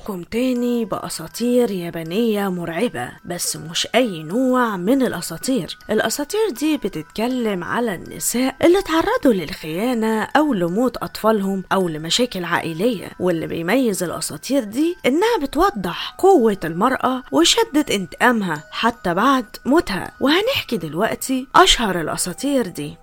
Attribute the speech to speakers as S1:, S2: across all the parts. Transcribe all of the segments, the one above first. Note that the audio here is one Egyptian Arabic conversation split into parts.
S1: بنرحبكم تاني بأساطير يابانية مرعبة بس مش أي نوع من الأساطير الأساطير دي بتتكلم على النساء اللي تعرضوا للخيانة أو لموت أطفالهم أو لمشاكل عائلية واللي بيميز الأساطير دي إنها بتوضح قوة المرأة وشدة انتقامها حتى بعد موتها وهنحكي دلوقتي أشهر الأساطير دي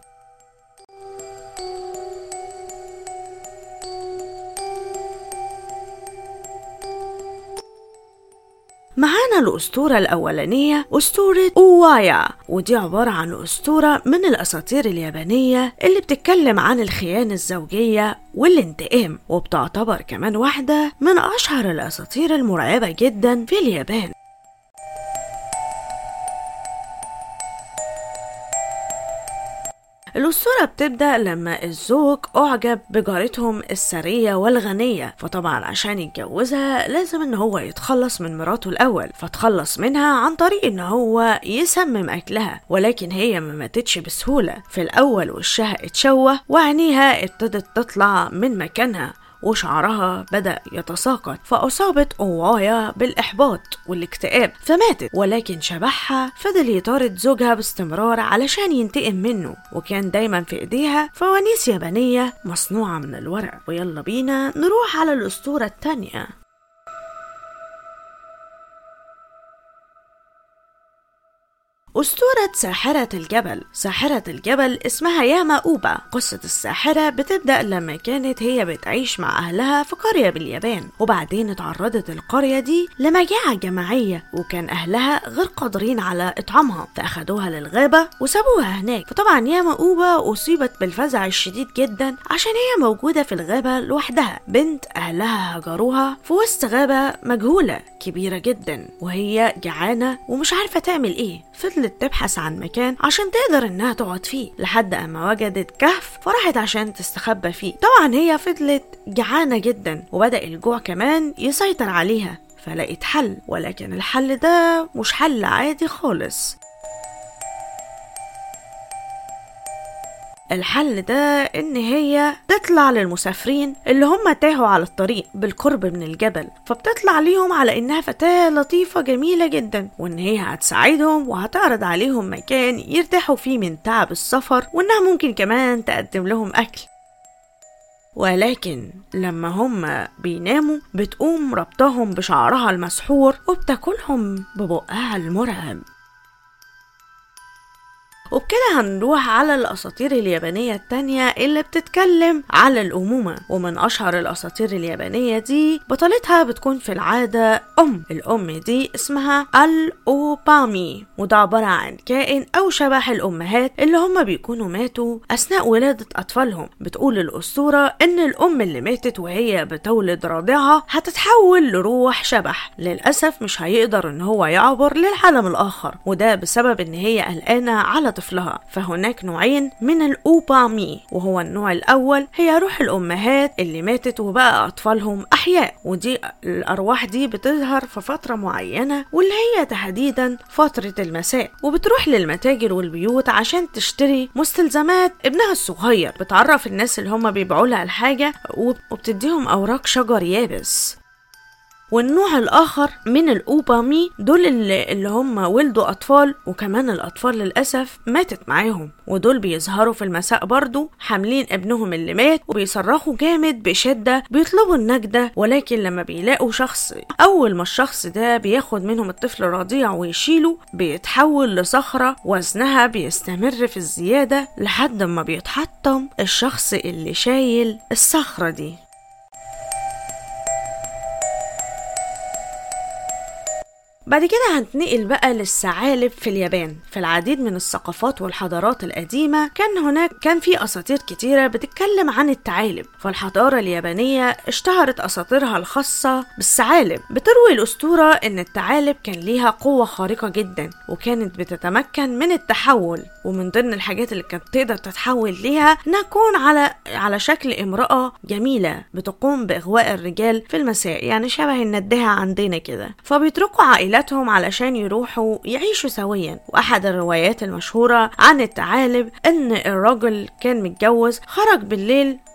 S1: معانا الأسطورة الأولانية أسطورة أوايا ودي عبارة عن أسطورة من الأساطير اليابانية اللي بتتكلم عن الخيانة الزوجية والانتقام وبتعتبر كمان واحدة من أشهر الأساطير المرعبة جدا في اليابان الأسطورة بتبدأ لما الزوج أعجب بجارتهم السرية والغنية فطبعا عشان يتجوزها لازم إن هو يتخلص من مراته الأول فتخلص منها عن طريق إن هو يسمم أكلها ولكن هي ما ماتتش بسهولة في الأول وشها اتشوه وعينيها ابتدت تطلع من مكانها وشعرها بدأ يتساقط فأصابت أوايا بالإحباط والاكتئاب فماتت ولكن شبحها فضل يطارد زوجها باستمرار علشان ينتقم منه وكان دايما في إيديها فوانيس يابانية مصنوعة من الورق ويلا بينا نروح على الأسطورة التانية أسطورة ساحرة الجبل ساحرة الجبل اسمها ياما أوبا قصة الساحرة بتبدأ لما كانت هي بتعيش مع أهلها في قرية باليابان وبعدين اتعرضت القرية دي لمجاعة جماعية وكان أهلها غير قادرين على إطعامها فأخدوها للغابة وسابوها هناك فطبعا ياما أوبا أصيبت بالفزع الشديد جدا عشان هي موجودة في الغابة لوحدها بنت أهلها هجروها في وسط غابة مجهولة كبيرة جدا وهي جعانة ومش عارفة تعمل إيه فضلت تبحث عن مكان عشان تقدر انها تقعد فيه لحد اما وجدت كهف فراحت عشان تستخبى فيه طبعا هي فضلت جعانة جدا وبدأ الجوع كمان يسيطر عليها فلقيت حل ولكن الحل ده مش حل عادي خالص الحل ده ان هي تطلع للمسافرين اللي هم تاهوا على الطريق بالقرب من الجبل فبتطلع ليهم على انها فتاة لطيفة جميلة جدا وان هي هتساعدهم وهتعرض عليهم مكان يرتاحوا فيه من تعب السفر وانها ممكن كمان تقدم لهم اكل ولكن لما هم بيناموا بتقوم ربطهم بشعرها المسحور وبتاكلهم ببقها المرعب وبكده هنروح على الأساطير اليابانية التانية اللي بتتكلم على الأمومة ومن أشهر الأساطير اليابانية دي بطلتها بتكون في العادة أم الأم دي اسمها الأوبامي وده عبارة عن كائن أو شبح الأمهات اللي هم بيكونوا ماتوا أثناء ولادة أطفالهم بتقول الأسطورة إن الأم اللي ماتت وهي بتولد رضيعها هتتحول لروح شبح للأسف مش هيقدر إن هو يعبر للعالم الآخر وده بسبب إن هي قلقانة على طفلها فهناك نوعين من الأوبامي وهو النوع الأول هي روح الأمهات اللي ماتت وبقى أطفالهم أحياء ودي الأرواح دي بتظهر في فترة معينة واللي هي تحديدا فترة المساء وبتروح للمتاجر والبيوت عشان تشتري مستلزمات ابنها الصغير بتعرف الناس اللي هم بيبيعوا لها الحاجة وبتديهم أوراق شجر يابس والنوع الآخر من الأوبامي دول اللي, اللي هم ولدوا أطفال وكمان الأطفال للأسف ماتت معاهم ودول بيظهروا في المساء برضو حاملين ابنهم اللي مات وبيصرخوا جامد بشدة بيطلبوا النجدة ولكن لما بيلاقوا شخص أول ما الشخص ده بياخد منهم الطفل الرضيع ويشيله بيتحول لصخرة وزنها بيستمر في الزيادة لحد ما بيتحطم الشخص اللي شايل الصخرة دي بعد كده هنتنقل بقى للثعالب في اليابان في العديد من الثقافات والحضارات القديمة كان هناك كان في أساطير كتيرة بتتكلم عن الثعالب فالحضارة اليابانية اشتهرت أساطيرها الخاصة بالثعالب بتروي الأسطورة إن الثعالب كان ليها قوة خارقة جدا وكانت بتتمكن من التحول ومن ضمن الحاجات اللي كانت تقدر تتحول ليها إنها تكون على على شكل امرأة جميلة بتقوم بإغواء الرجال في المساء يعني شبه الندهة عندنا كده فبيتركوا عائلات عائلاتهم علشان يروحوا يعيشوا سويا واحد الروايات المشهورة عن الثعالب ان الراجل كان متجوز خرج بالليل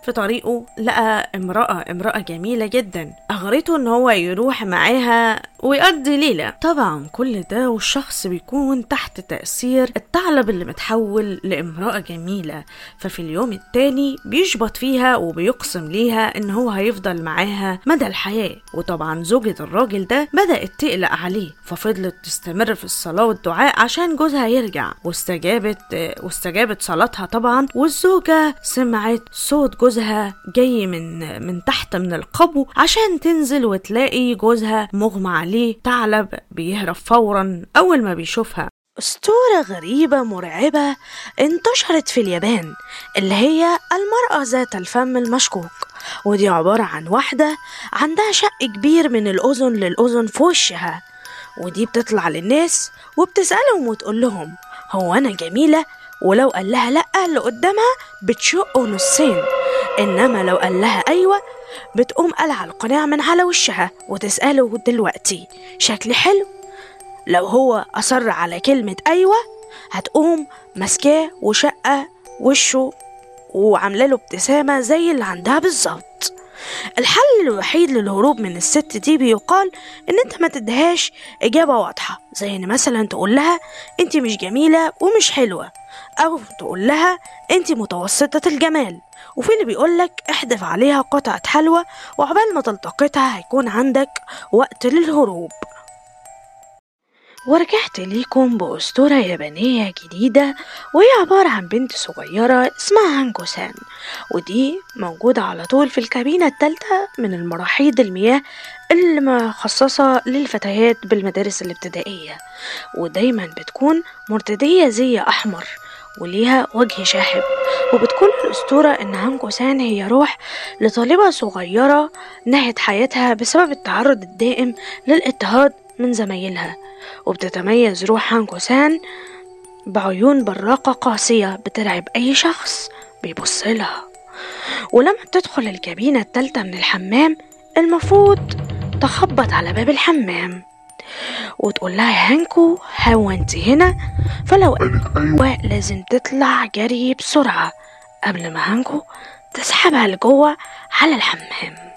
S1: في طريقه لقى امرأة امرأة جميلة جدا أغرته إن هو يروح معاها ويقضي ليلة طبعا كل ده والشخص بيكون تحت تأثير الثعلب اللي متحول لامرأة جميلة ففي اليوم التاني بيشبط فيها وبيقسم ليها إن هو هيفضل معاها مدى الحياة وطبعا زوجة الراجل ده بدأت تقلق عليه ففضلت تستمر في الصلاة والدعاء عشان جوزها يرجع واستجابت واستجابت صلاتها طبعا والزوجة سمعت صوت جوزها جاي من من تحت من القبو عشان تنزل وتلاقي جوزها مغمى عليه ثعلب بيهرب فورا أول ما بيشوفها أسطورة غريبة مرعبة انتشرت في اليابان اللي هي المرأة ذات الفم المشكوك ودي عبارة عن واحدة عندها شق كبير من الأذن للأذن في وشها ودي بتطلع للناس وبتسألهم وتقول لهم هو أنا جميلة ولو قال لها لأ اللي قدامها بتشقه نصين إنما لو قال لها أيوة بتقوم قلع القناع من على وشها وتسأله دلوقتي شكلي حلو لو هو أصر على كلمة أيوة هتقوم ماسكاه وشقة وشه وعاملة له ابتسامة زي اللي عندها بالظبط الحل الوحيد للهروب من الست دي بيقال ان انت ما تديهاش اجابة واضحة زي ان مثلا تقول لها انت مش جميلة ومش حلوة او تقول لها انت متوسطة الجمال وفي اللي بيقولك احدف عليها قطعة حلوى وعقبال ما تلتقطها هيكون عندك وقت للهروب ورجعت ليكم بأسطورة يابانية جديدة وهي عبارة عن بنت صغيرة اسمها هانكوسان ودي موجودة على طول في الكابينة التالتة من المراحيض المياه اللي مخصصة للفتيات بالمدارس الابتدائية ودايما بتكون مرتدية زي أحمر وليها وجه شاحب وبتكون الأسطورة إن هانكوسان هي روح لطالبة صغيرة نهت حياتها بسبب التعرض الدائم للاضطهاد من زمايلها وبتتميز روح هانكوسان بعيون براقة قاسية بترعب أي شخص بيبص لها ولما بتدخل الكابينة التالتة من الحمام المفروض تخبط على باب الحمام وتقول لها يا هانكو هو انت هنا فلو أيوة لازم تطلع جري بسرعة قبل ما هانكو تسحبها لجوه على الحمام